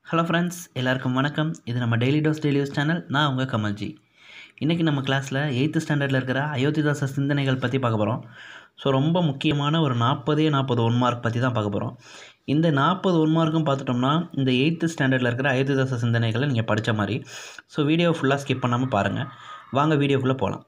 hello friends எல்லாருக்கும் வணக்கம் இது நம்ம daily dose daily use channel நான் உங்கள் கமல்ஜி இன்றைக்கி நம்ம கிளாஸில் எயித்து ஸ்டாண்டர்டில் இருக்கிற அயோத்திதாச சிந்தனைகள் பற்றி பார்க்க போகிறோம் ஸோ ரொம்ப முக்கியமான ஒரு நாற்பதே நாற்பது ஒன் மார்க் பற்றி தான் பார்க்க போகிறோம் இந்த நாற்பது ஒன் மார்க்கும் பார்த்துட்டோம்னா இந்த எயித்து ஸ்டாண்டர்டில் இருக்கிற அயோத்திதாச சிந்தனைகளை நீங்கள் படித்த மாதிரி ஸோ வீடியோ ஃபுல்லாக ஸ்கிப் பண்ணாமல் பாருங்கள் வாங்க வீடியோக்குள்ளே போகலாம்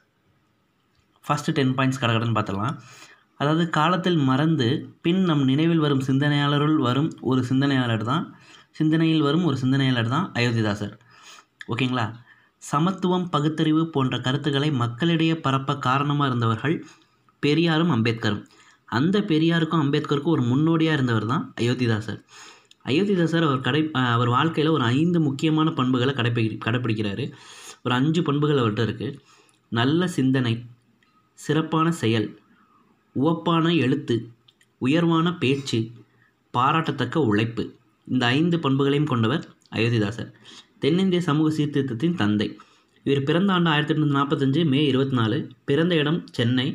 ஃபஸ்ட்டு டென் பாயிண்ட்ஸ் கடகடன்னு பார்த்துடலாம் அதாவது காலத்தில் மறந்து பின் நம் நினைவில் வரும் சிந்தனையாளருள் வரும் ஒரு சிந்தனையாளர் தான் சிந்தனையில் வரும் ஒரு சிந்தனையாளர் தான் அயோத்திதாசர் ஓகேங்களா சமத்துவம் பகுத்தறிவு போன்ற கருத்துக்களை மக்களிடையே பரப்ப காரணமாக இருந்தவர்கள் பெரியாரும் அம்பேத்கரும் அந்த பெரியாருக்கும் அம்பேத்கருக்கும் ஒரு முன்னோடியாக இருந்தவர் தான் அயோத்திதாசர் அயோத்திதாசர் அவர் கடை அவர் வாழ்க்கையில் ஒரு ஐந்து முக்கியமான பண்புகளை கடைப்பி கடைப்பிடிக்கிறாரு ஒரு அஞ்சு பண்புகள் அவர்கிட்ட இருக்குது நல்ல சிந்தனை சிறப்பான செயல் உவப்பான எழுத்து உயர்வான பேச்சு பாராட்டத்தக்க உழைப்பு இந்த ஐந்து பண்புகளையும் கொண்டவர் அயோத்திதாசர் தென்னிந்திய சமூக சீர்திருத்தத்தின் தந்தை இவர் பிறந்த ஆண்டு ஆயிரத்தி எட்நூற்றி நாற்பத்தஞ்சு மே இருபத்தி நாலு பிறந்த இடம் சென்னை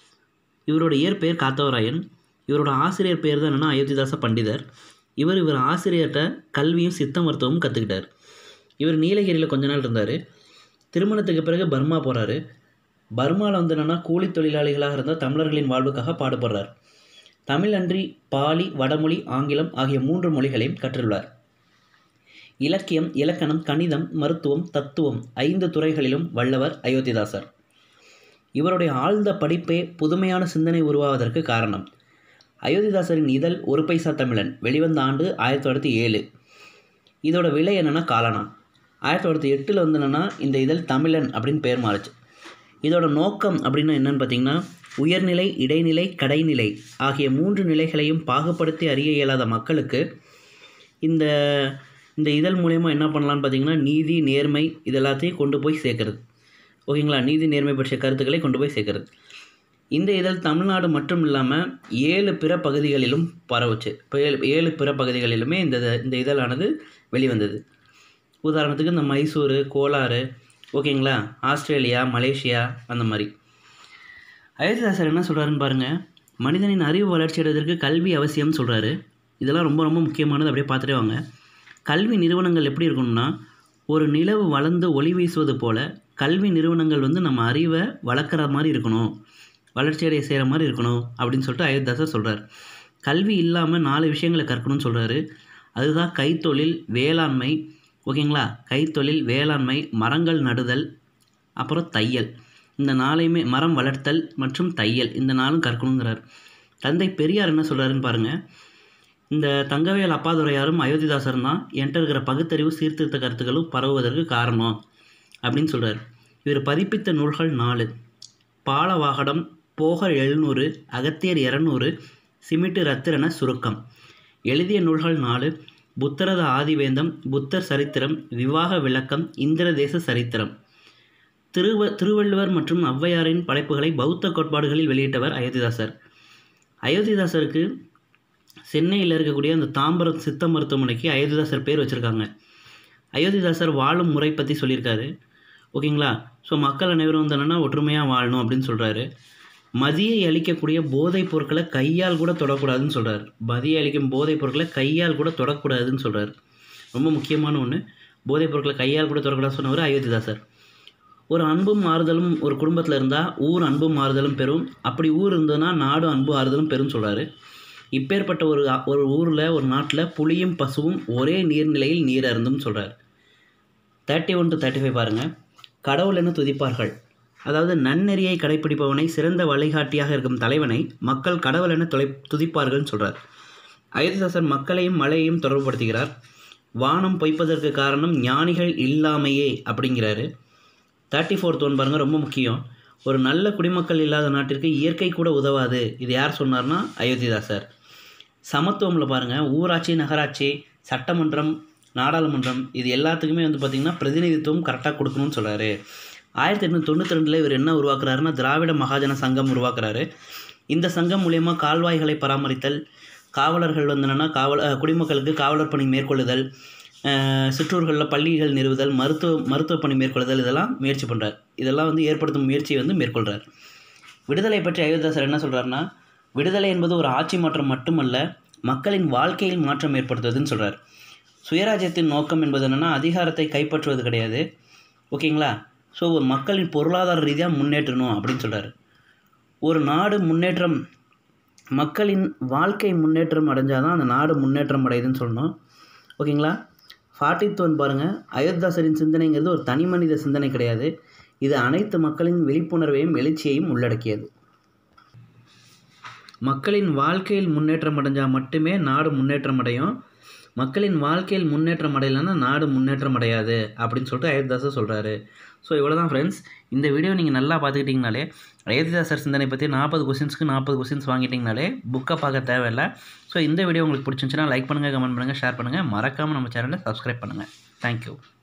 இவரோட இயற்பெயர் காத்தவராயன் இவரோட ஆசிரியர் பேர் தான் என்னென்னா அயோத்திதாச பண்டிதர் இவர் இவர் ஆசிரியர்கிட்ட கல்வியும் சித்த மருத்துவமும் கற்றுக்கிட்டார் இவர் நீலகிரியில் கொஞ்ச நாள் இருந்தார் திருமணத்துக்கு பிறகு பர்மா போகிறாரு பர்மாவில் வந்து என்னென்னா கூலி தொழிலாளிகளாக இருந்த தமிழர்களின் வாழ்வுக்காக பாடுபடுறார் தமிழ் அன்றி பாலி வடமொழி ஆங்கிலம் ஆகிய மூன்று மொழிகளையும் கற்றுள்ளார் இலக்கியம் இலக்கணம் கணிதம் மருத்துவம் தத்துவம் ஐந்து துறைகளிலும் வல்லவர் அயோத்திதாசர் இவருடைய ஆழ்ந்த படிப்பே புதுமையான சிந்தனை உருவாவதற்கு காரணம் அயோத்திதாசரின் இதழ் ஒரு பைசா தமிழன் வெளிவந்த ஆண்டு ஆயிரத்தி தொள்ளாயிரத்தி ஏழு இதோட விலை என்னென்னா காலனா ஆயிரத்தி தொள்ளாயிரத்தி எட்டில் வந்து என்னென்னா இந்த இதழ் தமிழன் அப்படின்னு பேர் மாறுச்சு இதோட நோக்கம் அப்படின்னா என்னன்னு பார்த்தீங்கன்னா உயர்நிலை இடைநிலை கடைநிலை ஆகிய மூன்று நிலைகளையும் பாகுபடுத்தி அறிய இயலாத மக்களுக்கு இந்த இந்த இதழ் மூலயமா என்ன பண்ணலான்னு பார்த்தீங்கன்னா நீதி நேர்மை இது எல்லாத்தையும் கொண்டு போய் சேர்க்கறது ஓகேங்களா நீதி நேர்மை பற்றிய கருத்துக்களை கொண்டு போய் சேர்க்கறது இந்த இதழ் தமிழ்நாடு மட்டும் இல்லாமல் ஏழு பிற பகுதிகளிலும் பரவுச்சு இப்போ ஏழு ஏழு பிற பகுதிகளிலுமே இந்த இந்த இதழானது வெளிவந்தது உதாரணத்துக்கு இந்த மைசூர் கோலாறு ஓகேங்களா ஆஸ்திரேலியா மலேசியா அந்த மாதிரி அயோத்திதாசர் என்ன சொல்கிறாருன்னு பாருங்கள் மனிதனின் அறிவு வளர்ச்சி அடைவதற்கு கல்வி அவசியம்னு சொல்கிறாரு இதெல்லாம் ரொம்ப ரொம்ப முக்கியமானது அப்படியே பார்த்துட்டே வாங்க கல்வி நிறுவனங்கள் எப்படி இருக்கணும்னா ஒரு நிலவு வளர்ந்து ஒளி வீசுவது போல் கல்வி நிறுவனங்கள் வந்து நம்ம அறிவை வளர்க்குற மாதிரி இருக்கணும் வளர்ச்சி அடைய செய்கிற மாதிரி இருக்கணும் அப்படின்னு சொல்லிட்டு அயோத்திதாசர் சொல்கிறார் கல்வி இல்லாமல் நாலு விஷயங்களை கற்கணும்னு சொல்கிறாரு அதுதான் கைத்தொழில் வேளாண்மை ஓகேங்களா கைத்தொழில் வேளாண்மை மரங்கள் நடுதல் அப்புறம் தையல் இந்த நாளையுமே மரம் வளர்த்தல் மற்றும் தையல் இந்த நாளும் கற்கணுங்கிறார் தந்தை பெரியார் என்ன சொல்கிறாருன்னு பாருங்கள் இந்த தங்கவேல் அப்பாதுரையாரும் அயோத்திதாசரும் தான் என்கிட்ட இருக்கிற பகுத்தறிவு சீர்திருத்த கருத்துக்களும் பரவுவதற்கு காரணம் அப்படின்னு சொல்கிறார் இவர் பதிப்பித்த நூல்கள் நாலு பாலவாகடம் போகர் எழுநூறு அகத்தியர் இரநூறு சிமிட்டு ரத்திரன சுருக்கம் எழுதிய நூல்கள் நாலு புத்தரத ஆதிவேந்தம் புத்தர் சரித்திரம் விவாக விளக்கம் இந்திரதேச சரித்திரம் திருவ திருவள்ளுவர் மற்றும் ஔவையாரின் படைப்புகளை பௌத்த கோட்பாடுகளில் வெளியிட்டவர் அயோத்திதாசர் அயோத்திதாசருக்கு சென்னையில் இருக்கக்கூடிய அந்த தாம்பரம் சித்த மருத்துவமனைக்கு அயோத்திதாசர் பேர் வச்சுருக்காங்க அயோத்திதாசர் வாழும் முறை பற்றி சொல்லியிருக்காரு ஓகேங்களா ஸோ மக்கள் அனைவரும் வந்து என்னென்னா ஒற்றுமையாக வாழணும் அப்படின்னு சொல்கிறாரு மதியை அளிக்கக்கூடிய போதைப் பொருட்களை கையால் கூட தொடக்கூடாதுன்னு சொல்கிறார் மதியை அளிக்கும் போதைப் பொருட்களை கையால் கூட தொடக்கூடாதுன்னு சொல்கிறார் ரொம்ப முக்கியமான ஒன்று போதைப் பொருட்களை கையால் கூட தொடக்கூடாது சொன்னவர் அயோத்திதாசர் ஒரு அன்பும் ஆறுதலும் ஒரு குடும்பத்தில் இருந்தால் ஊர் அன்பும் ஆறுதலும் பெறும் அப்படி ஊர் இருந்ததுன்னா நாடு அன்பு ஆறுதலும் பெறும் சொல்கிறாரு இப்பேற்பட்ட ஒரு ஒரு ஊரில் ஒரு நாட்டில் புலியும் பசுவும் ஒரே நீர்நிலையில் நீர் அருந்தும் சொல்கிறார் thirty one to thirty five பாருங்கள் கடவுள் என துதிப்பார்கள் அதாவது நன்னெறியை கடைப்பிடிப்பவனை சிறந்த வழிகாட்டியாக இருக்கும் தலைவனை மக்கள் கடவுள் என தொலை துதிப்பார்கள்னு சொல்கிறார் அயோத்திதாசர் மக்களையும் மழையையும் தொடர்புபடுத்துகிறார் வானம் பொய்ப்பதற்கு காரணம் ஞானிகள் இல்லாமையே அப்படிங்கிறாரு தேர்ட்டி ஃபோர்த் ஒன் பாருங்கள் ரொம்ப முக்கியம் ஒரு நல்ல குடிமக்கள் இல்லாத நாட்டிற்கு இயற்கை கூட உதவாது இது யார் சொன்னார்னா அயோத்திதாசர் சமத்துவமில் பாருங்கள் ஊராட்சி நகராட்சி சட்டமன்றம் நாடாளுமன்றம் இது எல்லாத்துக்குமே வந்து பார்த்திங்கன்னா பிரதிநிதித்துவம் கரெக்டாக கொடுக்கணும்னு சொல்கிறாரு ஆயிரத்தி எட்நூற்றி தொண்ணூற்றி ரெண்டில் இவர் என்ன உருவாக்குறாருன்னா திராவிட மகாஜன சங்கம் உருவாக்குறாரு இந்த சங்கம் மூலயமா கால்வாய்களை பராமரித்தல் காவலர்கள் வந்து என்னென்னா காவல் குடிமக்களுக்கு காவலர் பணி மேற்கொள்ளுதல் சிற்றூர்களில் பள்ளிகள் நிறுவுதல் மருத்துவ மருத்துவ பணி மேற்கொள்ளுதல் இதெல்லாம் முயற்சி பண்ணுறார் இதெல்லாம் வந்து ஏற்படுத்தும் முயற்சியை வந்து மேற்கொள்கிறார் விடுதலை பற்றி அயோத்திதாசர் என்ன சொல்கிறாருன்னா விடுதலை என்பது ஒரு ஆட்சி மாற்றம் மட்டுமல்ல மக்களின் வாழ்க்கையில் மாற்றம் ஏற்படுத்துவதுன்னு சொல்கிறார் சுயராஜ்யத்தின் நோக்கம் என்பது என்னென்னா அதிகாரத்தை கைப்பற்றுவது கிடையாது ஓகேங்களா ஸோ ஒரு மக்களின் பொருளாதார ரீதியாக முன்னேற்றணும் அப்படின்னு சொல்கிறாரு ஒரு நாடு முன்னேற்றம் மக்களின் வாழ்க்கை முன்னேற்றம் அடைஞ்சால் தான் அந்த நாடு முன்னேற்றம் அடையுதுன்னு சொல்லணும் ஓகேங்களா ஃபார்ட்டித் ஒன் பாருங்கள் அயோத்தாசரின் சிந்தனைங்கிறது ஒரு தனி மனித சிந்தனை கிடையாது இது அனைத்து மக்களின் விழிப்புணர்வையும் எழுச்சியையும் உள்ளடக்கியது மக்களின் வாழ்க்கையில் முன்னேற்றம் அடைஞ்சால் மட்டுமே நாடு முன்னேற்றம் அடையும் மக்களின் வாழ்க்கையில் முன்னேற்றம் அடையலைன்னா நாடு முன்னேற்றம் அடையாது அப்படின்னு சொல்லிட்டு அயோத்திதாசர் சொல்கிறாரு ஸோ இவ்வளோ தான் ஃப்ரெண்ட்ஸ் இந்த வீடியோ நீங்கள் நல்லா பார்த்துக்கிட்டிங்கனாலே அயோத்திதாசர் சிந்தனை பற்றி நாற்பது கொஸ்டின்ஸ்க்கு நாற்பது கொஸ்டின்ஸ் வாங்கிட்டிங்கனாலே புக்கை பார்க்க தேவையில்லை ஸோ இந்த வீடியோ உங்களுக்கு பிடிச்சிருந்துச்சுன்னா லைக் பண்ணுங்கள் கமெண்ட் பண்ணுங்கள் ஷேர் பண்ணுங்கள் மறக்காமல் நம்ம சேனலை சப்ஸ்கிரைப் பண்ணுங்கள் தேங்க்யூ